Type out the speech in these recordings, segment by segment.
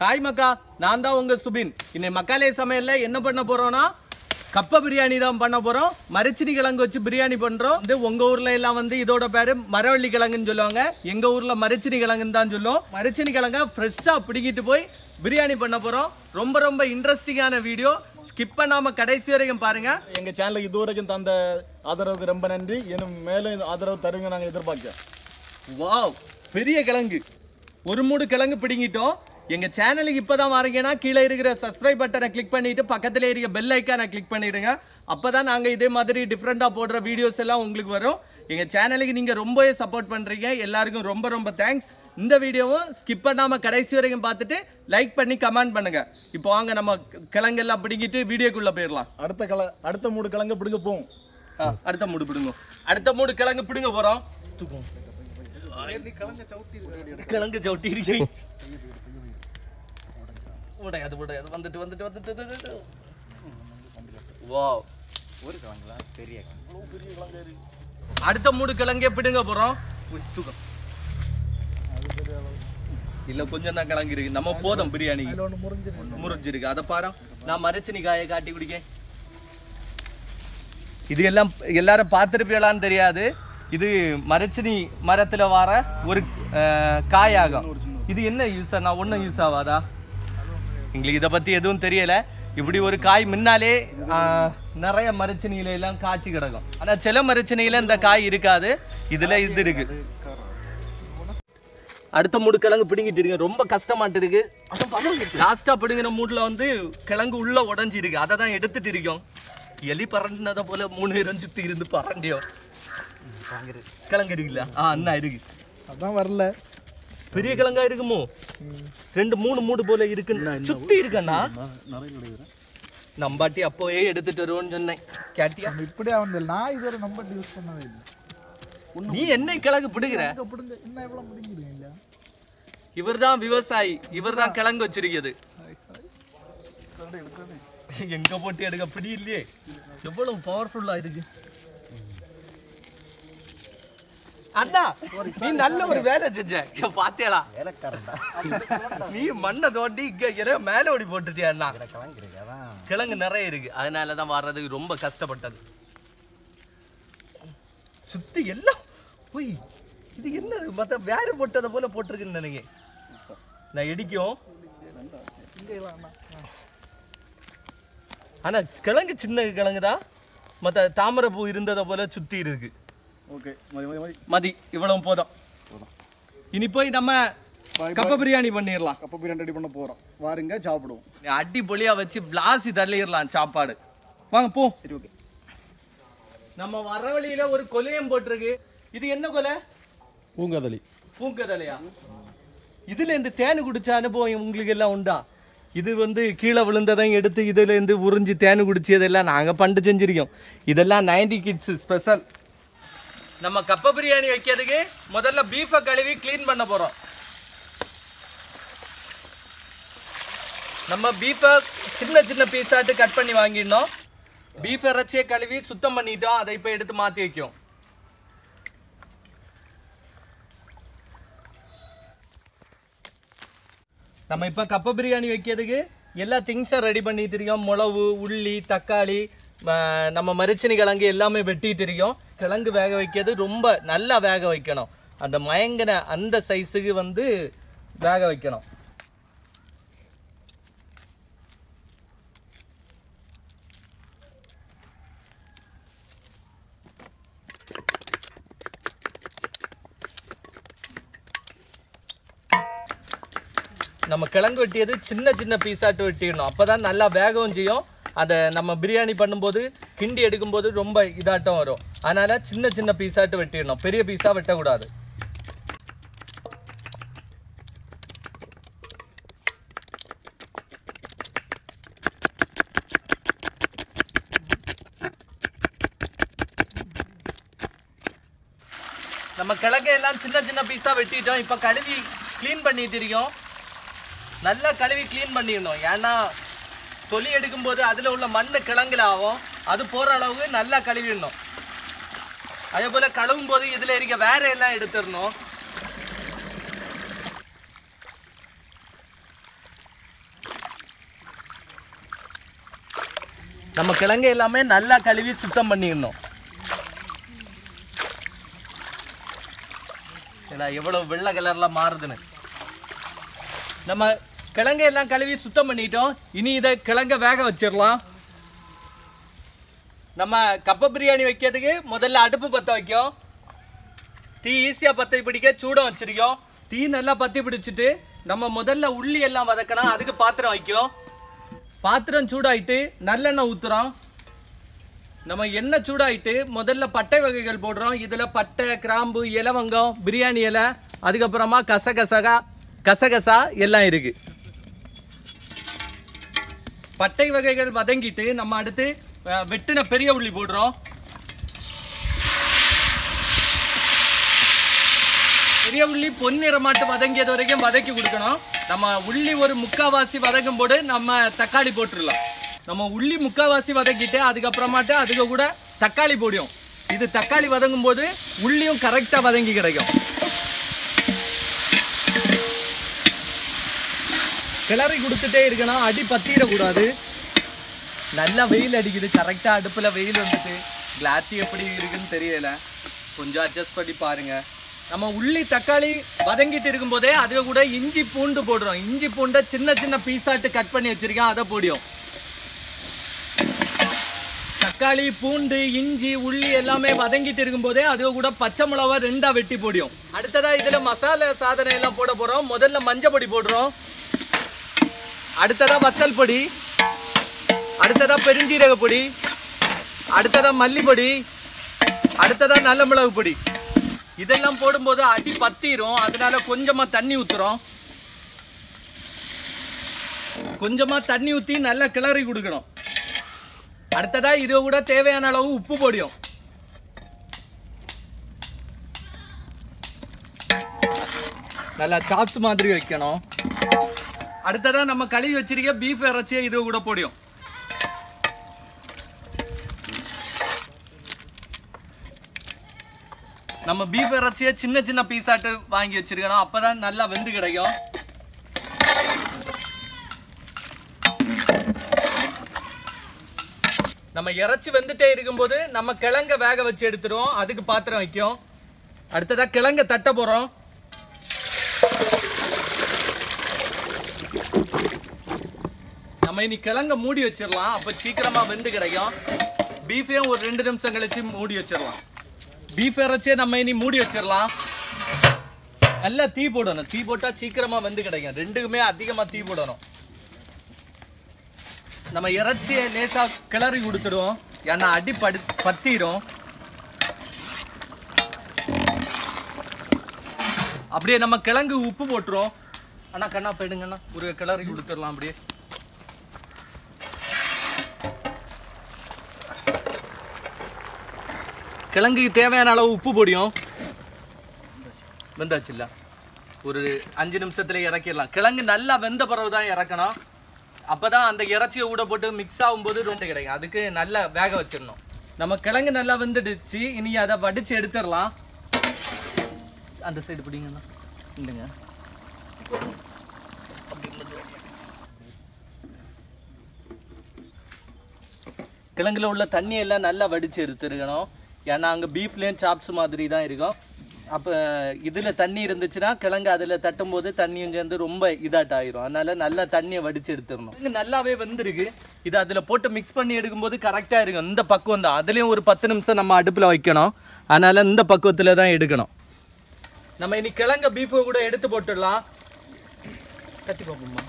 Hi மக்கா நான் தான் உங்க சுபின் இன்னைக்கு மக்காலே சமையல்ல என்ன பண்ண போறோம்னா கப்ப பிரியாணி தான் பண்ண போறோம் மரச்சினி கிழங்கு வச்சு பிரியாணி பண்றோம் வந்து உங்க ஊர்ல எல்லாம் வந்து இதோட பேரு மரவள்ளி கிழங்குன்னு சொல்லுவாங்க எங்க ஊர்ல மரச்சினி கிழங்குன்னு தான் சொல்லுவோம் மரச்சினி கிழங்க ஃப்ரெஷ்ஷா பிடிக்கிட்டு போய் பிரியாணி பண்ண போறோம் ரொம்ப ரொம்ப இன்ட்ரெஸ்டிங்கான வீடியோ ஸ்கிப் பண்ணாம கடைசி வரைக்கும் பாருங்க எங்க சேனலுக்கு இதுவரைக்கும் தந்த ஆதரவுக்கு ரொம்ப நன்றி இன்னும் மேலும் இந்த ஆதரவு தருங்க நாங்க எதிர்பார்க்கிறோம் வாவ் பெரிய கிழங்கு ஒரு மூடு கிழங்கு பிடுங்கிட்டோம் எங்க சேனலுக்கு இப்பதான் வரீங்கன்னா கீழே இருக்கிற சப்ஸ்கிரைப் பட்டனை கிளிக் பண்ணிட்டு பக்கத்துல இருக்க பெல் ஐக்கானை கிளிக் பண்ணிடுங்க அப்பதான் நாங்க இதே மாதிரி டிஃப்ரெண்டா போடுற வீடியோஸ் எல்லாம் உங்களுக்கு வரும் எங்க சேனலுக்கு நீங்க ரொம்பவே சப்போர்ட் பண்றீங்க எல்லாருக்கும் ரொம்ப ரொம்ப தேங்க்ஸ் இந்த வீடியோவும் ஸ்கிப் பண்ணாம கடைசி வரைக்கும் பார்த்துட்டு லைக் பண்ணி கமெண்ட் பண்ணுங்க இப்போ வாங்க நம்ம கிழங்கெல்லாம் பிடிங்கிட்டு வீடியோக்குள்ள போயிடலாம் அடுத்த கல அடுத்த மூணு கிழங்கு பிடிக்க போவோம் ஆ, அடுத்த மூடு பிடுங்க அடுத்த மூடு கிழங்கு பிடுங்க போறோம் கிழங்கு சவுட்டி இருக்கீங்க உடையாது உடையாது வந்துட்டு வந்துட்டு வந்துட்டு வந்துட்டு. வாவ் ஒரு கிழங்குல பெரிய கிழங்கு அடுத்த மூடு கிழங்கே பிடுங்க போறோம் உய், தூக்கம் இல்ல கொஞ்சம் தான் கிழங்கு இருக்கு நம்ம போதும் பிரியாணி முறிஞ்சிருக்கு அதை பாரு நான் மரச்சினி காயை காட்டி குடிக்க இது எல்லாம் எல்லாரும் பார்த்துருப்பீங்களான்னு தெரியாது இது மரச்சினி மரத்துல வர ஒரு அஹ், காயாகும் இது என்ன யூஸ் நான் ஒன்றும் யூஸ் ஆகாதா எங்களுக்கு இதை பத்தி எதுவும் தெரியல இப்படி ஒரு காய் முன்னாலே ஆஹ், நிறைய மரச்சினியில எல்லாம் காய்ச்சி கிடக்கும் ஆனா சில மரச்சினியில இந்த காய் இருக்காது இதுல இது இருக்கு அடுத்த மூடு கிழங்கு பிடுங்கிட்டு இருக்கு ரொம்ப கஷ்டமாட்டு இருக்கு லாஸ்டா பிடுங்கின மூட்ல வந்து கிழங்கு உள்ள உடைஞ்சு இருக்கு அதை தான் எடுத்துட்டு இருக்கோம் எலி பறந்ததை போல மூணு பேரும் சுத்தி இருந்து பறண்டியோம் கிழங்கு இருக்குல்ல ஆ அண்ணா இருக்கு அதான் வரல பெரிய கிழங்கா இருக்குமோ ரெண்டு மூணு மூடு போல இருக்கு சுத்தி இருக்கண்ணா நம்பாட்டி அப்போவே எடுத்துட்டு வருவோம்னு சொன்னேன் கேட்டியா இப்படி அவன் நான் இதுவரை நம்பர் யூஸ் பண்ணவே இல்லை நீ என்ன கிழங்கு பிடுகிற இங்க பிடுங்க இன்னும் எவ்வளோ பிடிங்கிடுங்க இல்லையா இவர்தான் விவசாயி இவர்தான் கிழங்கு வச்சிருக்கிறது எங்க போட்டு எடுக்க பிடி இல்லையே எவ்வளவு பவர்ஃபுல்லா இருக்கு அண்ணா நீ நல்ல ஒரு வேலை செஞ்ச இங்க பாத்தியாடா வேலைக்காரன்டா நீ மண்ணை தோண்டி இங்க இற மேல ஓடி போட்டுட்டியா அண்ணா கிழங்கு இருக்கு அதான் கிழங்கு நிறைய இருக்கு அதனால தான் வர்றதுக்கு ரொம்ப கஷ்டப்பட்டது சுத்தி எல்லாம் போய் இது என்ன மத்த வேற போட்டதை போல போட்டிருக்குன்னு நினைக்கிறேன் நான் இடிக்கும் ஆனா கிழங்கு சின்ன கிழங்கு தான் மத்த தாமரை பூ இருந்ததை போல சுத்தி இருக்கு ஓகே மதி மதி மதி மதி இவ்வளவு போதும் இனி போய் நம்ம கப்ப பிரியாணி பண்ணிடலாம் கப்ப பிரியாணி ரெடி பண்ண போறோம் வாருங்க சாப்பிடுவோம் அடிப்பொலியா வச்சு பிளாசி தள்ளிடலாம் சாப்பாடு வாங்க போ சரி ஓகே நம்ம வர வழியில ஒரு கொலையும் போட்டிருக்கு இது என்ன கொலை பூங்காதளி பூங்கதலையா இதுல இருந்து தேன் குடிச்ச அனுபவம் உங்களுக்கு எல்லாம் உண்டா இது வந்து கீழே விழுந்ததையும் எடுத்து இதுல இருந்து உறிஞ்சி தேன் குடிச்சதெல்லாம் நாங்க பண்டு செஞ்சிருக்கோம் இதெல்லாம் நைன்டி கிட்ஸ் ஸ்பெஷல் நம்ம கப்ப பிரியாணி வைக்கிறதுக்கு முதல்ல பீஃபை கழுவி க்ளீன் பண்ண போறோம் நம்ம பீஃபை சின்ன சின்ன பீஸாட்டு கட் பண்ணி வாங்கிடணும் பீஃப் இறைச்சியை கழுவி சுத்தம் பண்ணிட்டோம் அதை இப்போ எடுத்து மாற்றி வைக்கும் நம்ம இப்போ கப்ப பிரியாணி வைக்கிறதுக்கு எல்லா திங்ஸும் ரெடி பண்ணிட்டு இருக்கோம் மிளகு உள்ளி தக்காளி ம, நம்ம மரிச்சினி கிழங்கு எல்லாமே வெட்டிட்டு இருக்கோம் கிழங்கு வேக வைக்கிறது ரொம்ப நல்லா வேக வைக்கணும் அந்த மயங்கின அந்த சைஸுக்கு வந்து வேக வைக்கணும் நம்ம கிழங்கு வெட்டியது சின்ன சின்ன பீஸாட்டு வெட்டிடணும் அப்பதான் நல்லா வேகவும் செய்யும் அதை நம்ம பிரியாணி பண்ணும்போது கிண்டி எடுக்கும்போது ரொம்ப இதாட்டம் வரும் அதனால சின்ன சின்ன பீஸாட்டு வெட்டிடணும் பெரிய பீஸா வெட்டக்கூடாது நம்ம கிழங்கை எல்லாம் சின்ன சின்ன பீஸா வெட்டிட்டோம் இப்போ கழுவி க்ளீன் பண்ணிட்டு இருக்கோம் நல்லா கழுவி க்ளீன் பண்ணிடணும் ஏன்னா தொலி எடுக்கும்போது அதில் உள்ள மண் கிழங்குல ஆகும் அது போகிற அளவுக்கு நல்லா கழுவிடணும் அதே போல் கழுவும் போது இதில் இருக்க வேற எல்லாம் எடுத்துடணும் நம்ம கிழங்கு எல்லாமே நல்லா கழுவி சுத்தம் பண்ணிடணும் ஏன்னா எவ்வளவு வெள்ளை கலர்ல மாறுதுன்னு நம்ம கிழங்கு எல்லாம் கழுவி சுத்தம் பண்ணிட்டோம் இனி இதை கிழங்க வேக வச்சிடலாம் நம்ம கப்ப பிரியாணி வைக்கிறதுக்கு முதல்ல அடுப்பு பற்ற வைக்கும் தீ ஈஸியாக பற்றி பிடிக்க சூடம் வச்சிருக்கோம் தீ நல்லா பற்றி பிடிச்சிட்டு நம்ம முதல்ல உள்ளி எல்லாம் வதக்கணும் அதுக்கு பாத்திரம் வைக்கும் பாத்திரம் சூடாயிட்டு நல்லெண்ணெய் ஊற்றுறோம் நம்ம எண்ணெய் சூடாயிட்டு முதல்ல பட்டை வகைகள் போடுறோம் இதில் பட்டை கிராம்பு இலவங்கம் பிரியாணி இலை அதுக்கப்புறமா கசகசகா கசகசா எல்லாம் இருக்கு பட்டை வகைகள் வதங்கிட்டு நம்ம அடுத்து அஹ், வெட்டின பெரிய உள்ளி போடுறோம் பெரிய உள்ளி பொன்னிறமாட்டு வதங்கியது வரைக்கும் வதக்கி கொடுக்கணும் நம்ம உள்ளி ஒரு முக்காவாசி வதங்கும் போது நம்ம தக்காளி போட்டுடலாம் நம்ம உள்ளி முக்காவாசி வதக்கிட்டு அதுக்கப்புறமாட்டு அதுக்கு கூட தக்காளி போடும் இது தக்காளி வதங்கும் போது உள்ளியும் கரெக்டாக வதங்கி கிடைக்கும் கிளறி கொடுத்துட்டே இருக்கணும் அடி பத்திடக்கூடாது நல்லா வெயில் அடிக்குது கரெக்டாக அடுப்பில் வெயில் வந்துட்டு கிளாத்தி எப்படி இருக்குன்னு தெரியல கொஞ்சம் அட்ஜஸ்ட் பண்ணி பாருங்க நம்ம உள்ளி தக்காளி வதங்கிட்டு இருக்கும்போதே அது கூட இஞ்சி பூண்டு போடுறோம் இஞ்சி பூண்டை சின்ன சின்ன பீஸாட்டு கட் பண்ணி வச்சிருக்கேன் அதை போடியும் தக்காளி பூண்டு இஞ்சி உள்ளி எல்லாமே வதங்கிட்டு இருக்கும்போதே அது கூட பச்சை மிளகா ரெண்டா வெட்டி போடியும் அடுத்ததா இதுல மசாலா சாதனை எல்லாம் போட போறோம் முதல்ல மஞ்சள் பொடி போடுறோம் அடுத்ததா வத்தல் பொடி அடுத்ததா பெருஞ்சீரக பொடி அடுத்ததா மல்லிப்பொடி அடுத்ததா நல்ல மிளகு பொடி இதெல்லாம் போடும்போது அடி பத்திரும் அதனால கொஞ்சமா தண்ணி ஊத்துறோம் கொஞ்சமா தண்ணி ஊத்தி நல்லா கிளறி கொடுக்கணும் அடுத்ததா இது கூட தேவையான அளவு உப்பு பொடியும் நல்லா சாப்ஸ் மாதிரி வைக்கணும் அடுத்ததா நம்ம கழுவி வச்சிருக்க பீஃப் இறைச்சியை இது கூட போடியும் நம்ம பீஃப் இறைச்சியை சின்ன சின்ன பீஸாட்டு வாங்கி வச்சிருக்கணும் அப்பதான் நல்லா வெந்து கிடைக்கும் நம்ம இறைச்சி வெந்துட்டே இருக்கும்போது நம்ம கிழங்க வேக வச்சு எடுத்துருவோம் அதுக்கு பாத்திரம் வைக்கும் அடுத்ததா கிழங்க தட்ட போறோம் நம்ம இனி கிழங்க மூடி வச்சிடலாம் அப்ப சீக்கிரமா வெந்து கிடைக்கும் பீஃபையும் ஒரு ரெண்டு நிமிஷம் கழிச்சு மூடி வச்சிடலாம் பீஃப் இறைச்சியை நம்ம இனி மூடி வச்சிடலாம் நல்லா தீ போடணும் தீ போட்டா சீக்கிரமா வெந்து கிடைக்கும் ரெண்டுக்குமே அதிகமா தீ போடணும் நம்ம இறைச்சியை லேசா கிளறி கொடுத்துடுவோம் ஏன்னா அடி படு பத்திரும் அப்படியே நம்ம கிழங்கு உப்பு போட்டுரும் அண்ணா கண்ணா போயிடுங்கண்ணா ஒரு கிளறி கொடுத்துடலாம் அப்படியே கிழங்குக்கு தேவையான அளவு உப்பு பொடியும் வெந்தாச்சு இல்ல ஒரு அஞ்சு நிமிஷத்துல இறக்கிடலாம் கிழங்கு நல்லா வெந்த பிறகு தான் இறக்கணும் அப்பதான் அந்த இறைச்சியை ஊட போட்டு மிக்ஸ் ஆகும்போது ரொம்ப கிடைக்கும் அதுக்கு நல்லா வேக வச்சிடணும் நம்ம கிழங்கு நல்லா வெந்துடுச்சு இனி அதை வடிச்சு எடுத்துடலாம் அந்த சைடு பிடிங்கண்ணா இல்லைங்க கிழங்குல உள்ள தண்ணி எல்லாம் நல்லா வடிச்சு எடுத்துருக்கணும் ஏன்னா அங்கே பீஃப்லேயும் சாப்ஸ் மாதிரி தான் இருக்கும் அப்போ இதில் தண்ணி இருந்துச்சுன்னா கிழங்கு அதில் தட்டும்போது தண்ணியும் சேர்ந்து ரொம்ப இதாட்ட ஆயிரும் அதனால நல்லா தண்ணியை வடிச்சு எடுத்துடணும் கிழங்கு நல்லாவே வெந்திருக்கு இது அதில் போட்டு மிக்ஸ் பண்ணி எடுக்கும்போது கரெக்டாக இருக்கும் இந்த பக்குவம் தான் அதுலேயும் ஒரு பத்து நிமிஷம் நம்ம அடுப்பில் வைக்கணும் அதனால இந்த பக்குவத்தில் தான் எடுக்கணும் நம்ம இனி கிழங்க பீஃபை கூட எடுத்து போட்டுடலாம் கட்டி பார்ப்போம்மா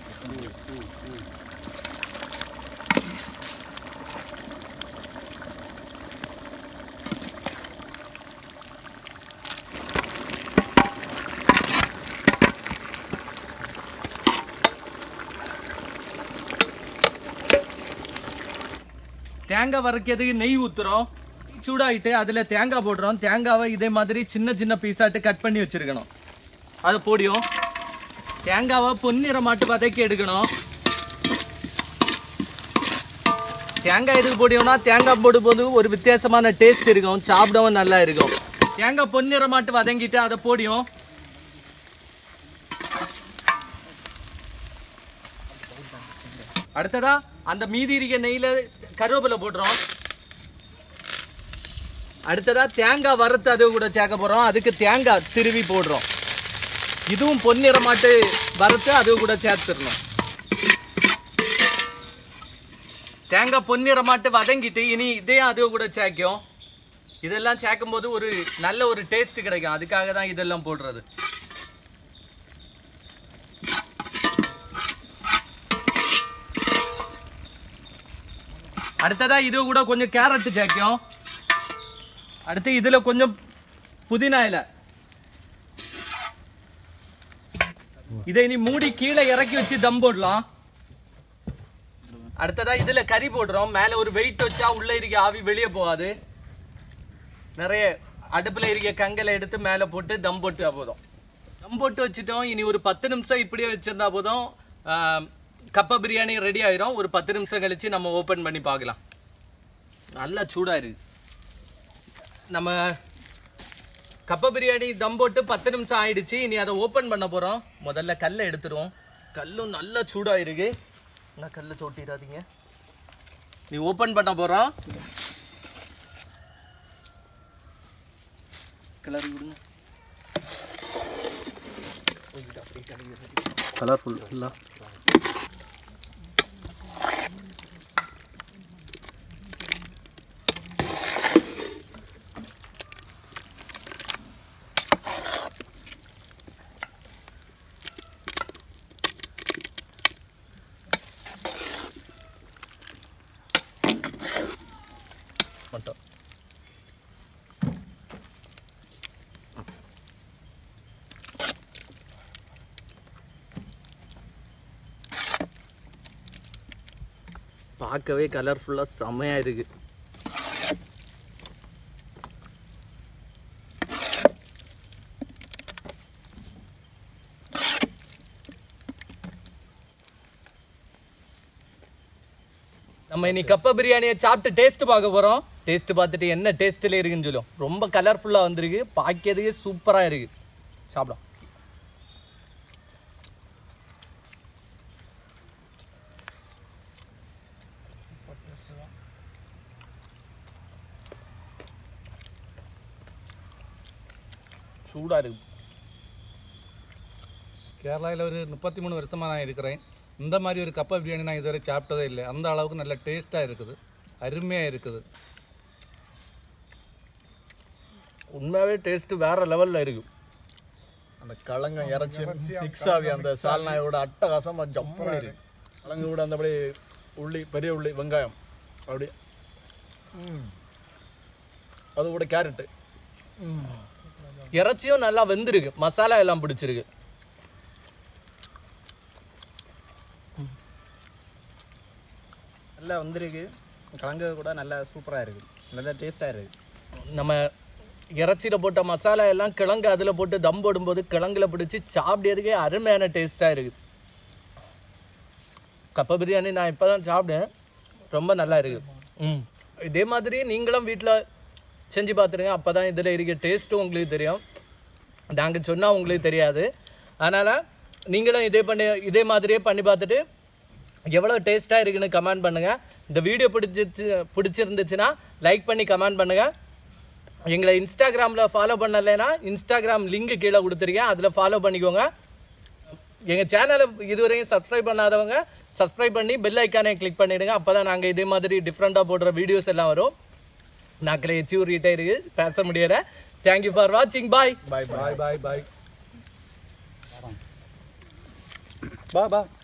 தேங்காய் வறுக்கிறதுக்கு நெய் ஊத்துறோம் சூடாயிட்டு அதுல தேங்காய் போடுறோம் தேங்காவை இதே மாதிரி சின்ன சின்ன பீஸாட்டு கட் பண்ணி வச்சிருக்கணும் அதை போடியும் தேங்காவை பொன்னிறமாட்டு வதக்கி எடுக்கணும் தேங்காய் எதுக்கு போடியோம்னா தேங்காய் போடும்போது ஒரு வித்தியாசமான டேஸ்ட் இருக்கும் சாப்பிடவும் நல்லா இருக்கும் தேங்காய் பொன்னிறமாட்டு வதங்கிட்டு அதை போடியும் அடுத்ததா அந்த மீதி இருக்க நெய்யில் கருவேப்பிலை போடுறோம் அடுத்ததா தேங்காய் வறுத்து அது கூட சேர்க்க போகிறோம் அதுக்கு தேங்காய் திருவி போடுறோம் இதுவும் பொன்னிறமாட்டு வறுத்து அது கூட சேர்த்துடணும் தேங்காய் பொன்னிறமாட்டு வதங்கிட்டு இனி இதையும் அது கூட சேர்க்கும் இதெல்லாம் சேர்க்கும்போது ஒரு நல்ல ஒரு டேஸ்ட் கிடைக்கும் அதுக்காக தான் இதெல்லாம் போடுறது அடுத்ததா இது கூட கொஞ்சம் கேரட் சேர்க்கும் அடுத்து இதுல கொஞ்சம் புதினா இலை இதை இனி மூடி கீழே இறக்கி வச்சு தம் போடலாம் அடுத்ததா இதுல கறி போடுறோம் மேல ஒரு வெயிட் வச்சா உள்ள இருக்க ஆவி வெளியே போகாது நிறைய அடுப்புல இருக்க கங்கலை எடுத்து மேல போட்டு தம் போட்டு போதும் தம் போட்டு வச்சுட்டோம் இனி ஒரு பத்து நிமிஷம் இப்படியே வச்சிருந்தா போதும் ஆம், கப்ப பிரியாணி ரெடி ஆயிரும் ஒரு பத்து நிமிஷம் கழிச்சு நம்ம ஓபன் பண்ணி பார்க்கலாம் நல்லா சூடா இருக்கு நம்ம கப்ப பிரியாணி தம் போட்டு பத்து நிமிஷம் ஆயிடுச்சு இனி அதை ஓபன் பண்ண போறோம் முதல்ல கல்லை எடுத்துருவோம் கல்லும் நல்லா சூடா இருக்கு நான் கல்லை தொட்டிடாதீங்க நீ ஓபன் பண்ண போறோம் கிளறி விடுங்க கலர்ஃபுல் இல்லை மட்டும் பார்க்கவே கலர்ஃபுல்லாக செம்மையாக இருக்கு நம்ம இன்னைக்கு கப்ப பிரியாணியை சாப்பிட்டு டேஸ்ட் பார்க்க போறோம் டேஸ்ட் பார்த்துட்டு என்ன டேஸ்ட்ல இருக்குன்னு சொல்லும் ரொம்ப கலர்ஃபுல்லா வந்திருக்கு பார்க்கிறதுக்கே சூப்பரா இருக்கு சாப்பிடும் சூடா இருக்கு கேரளாவில் ஒரு முப்பத்தி மூணு வருஷமாக நான் இருக்கிறேன் இந்த மாதிரி ஒரு கப்பா பிரியாணி நான் இதுவரை சாப்பிட்டதே இல்லை அந்த அளவுக்கு நல்ல டேஸ்ட்டாக இருக்குது அருமையாக இருக்குது உண்மையாவே டேஸ்ட் வேற லெவல்ல இருக்கு அந்த கலங்கம் இறைச்சி மிக்ஸ் ஆகி அந்த சால்நாயோட அட்டகாசமா ஜம்மு இருக்கு கலங்கு கூட அந்த அப்படியே உள்ளி பெரிய உள்ளி வெங்காயம் அப்படி ம். அது கூட கேரட்டு இறைச்சியும் நல்லா வெந்திருக்கு மசாலா எல்லாம் பிடிச்சிருக்கு நல்லா வந்திருக்கு கலங்கு கூட நல்லா சூப்பராக இருக்குது நல்லா டேஸ்ட்டாக இருக்குது நம்ம இறைச்சியில போட்ட மசாலா எல்லாம் கிழங்கு அதுல போட்டு தம் போடும்போது கிழங்குல பிடிச்சி சாப்பிட்டதுக்கே அருமையான டேஸ்டா இருக்கு கப்ப பிரியாணி நான் இப்பதான் சாப்பிட்டேன் ரொம்ப நல்லா இருக்கு ம் இதே மாதிரி நீங்களும் வீட்டில் செஞ்சு பார்த்துருங்க அப்பதான் இதுல இருக்க டேஸ்ட்டும் உங்களுக்கு தெரியும் நாங்கள் சொன்னா உங்களுக்கு தெரியாது அதனால நீங்களும் இதே பண்ணி இதே மாதிரியே பண்ணி பார்த்துட்டு எவ்வளோ டேஸ்ட்டாக இருக்குன்னு கமெண்ட் பண்ணுங்க இந்த வீடியோ பிடிச்சிச்சு பிடிச்சிருந்துச்சுன்னா லைக் பண்ணி கமெண்ட் பண்ணுங்க எங்களை இன்ஸ்டாகிராமில் ஃபாலோ பண்ணலைன்னா இன்ஸ்டாகிராம் லிங்க் கீழே கொடுத்துருக்கேன் அதில் ஃபாலோ பண்ணிக்கோங்க எங்கள் சேனலை இதுவரையும் சப்ஸ்கிரைப் பண்ணாதவங்க சப்ஸ்கிரைப் பண்ணி பெல் ஐக்கானே கிளிக் பண்ணிவிடுங்க அப்போ தான் நாங்கள் இதே மாதிரி டிஃப்ரெண்ட்டாக போடுற வீடியோஸ் எல்லாம் வரும் நாக்கில் எச்சி ஊறிட்டே இருக்கு பேச முடியல தேங்க்யூ ஃபார் வாட்சிங் பாய் பாய் பாய் பாய் பாய் பாய் பா பா